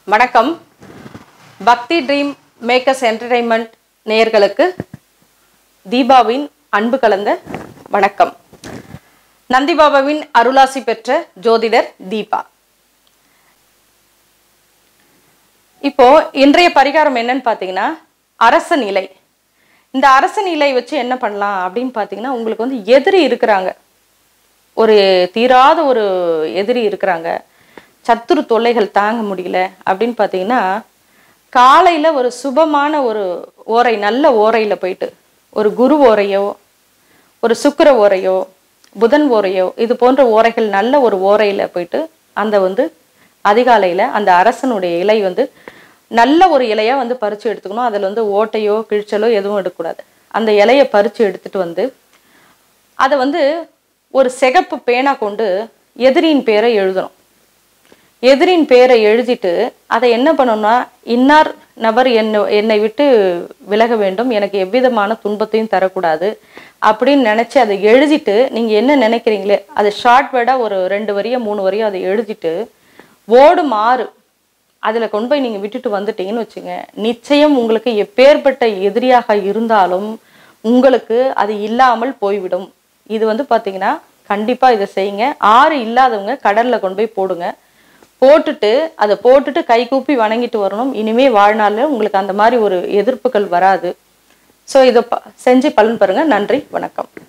வணக்கம் பக்தி dream makers entertainment நேயர்களுக்கு தீபாவின் அன்பு கலந்த வணக்கம் நந்திபாபாவின் அருளாசி பெற்ற ஜோதிடர் தீபா இப்போ இன்றைய பரிகாரம் என்னன்னு பார்த்தீங்கன்னா அரச நிலை இந்த அரச நிலை வச்சு என்ன பண்ணலாம் அப்படின்னு பார்த்தீங்கன்னா உங்களுக்கு வந்து எதிரி இருக்கிறாங்க ஒரு தீராத ஒரு எதிரி இருக்கிறாங்க சத்துரு தொல்லைகள் தாங்க முடியல அப்படின்னு பார்த்தீங்கன்னா காலையில் ஒரு சுபமான ஒரு ஓரை நல்ல ஓரையில் போயிட்டு ஒரு குரு ஓரையோ ஒரு சுக்கிர ஓரையோ புதன் ஓரையோ இது போன்ற ஓரைகள் நல்ல ஒரு ஓரையில் போயிட்டு அந்த வந்து அதிகாலையில் அந்த அரசனுடைய இலை வந்து நல்ல ஒரு இலையா வந்து பறித்து எடுத்துக்கணும் அதில் வந்து ஓட்டையோ கிழிச்சலோ எதுவும் எடுக்கக்கூடாது அந்த இலையை பறித்து எடுத்துட்டு வந்து அதை வந்து ஒரு சிகப்பு பேனா கொண்டு எதிரியின் பேரை எழுதணும் எதிரின் பேரை எழுதிட்டு அதை என்ன பண்ணணும்னா இன்னார் நபர் என்னை என்னை விட்டு விலக வேண்டும் எனக்கு எவ்விதமான துன்பத்தையும் தரக்கூடாது அப்படின்னு நினச்சி அதை எழுதிட்டு நீங்கள் என்ன நினைக்கிறீங்களே அதை ஷார்ட் வேர்டாக ஒரு ரெண்டு வரியோ மூணு வரியோ அதை எழுதிட்டு ஓடும் ஆறு அதில் கொண்டு போய் நீங்கள் விட்டுட்டு வந்துட்டீங்கன்னு வச்சுங்க நிச்சயம் உங்களுக்கு எப்பேற்பட்ட எதிரியாக இருந்தாலும் உங்களுக்கு அது இல்லாமல் போய்விடும் இது வந்து பார்த்தீங்கன்னா கண்டிப்பாக இதை செய்யுங்க ஆறு இல்லாதவங்க கடலில் கொண்டு போய் போடுங்க போட்டுட்டு அதை போட்டுட்டு கை கூப்பி வணங்கிட்டு வரணும் இனிமே வாழ்நாளில் உங்களுக்கு அந்த மாதிரி ஒரு எதிர்ப்புகள் வராது ஸோ இதை ப- செஞ்சு பலன் பெறுங்க நன்றி வணக்கம்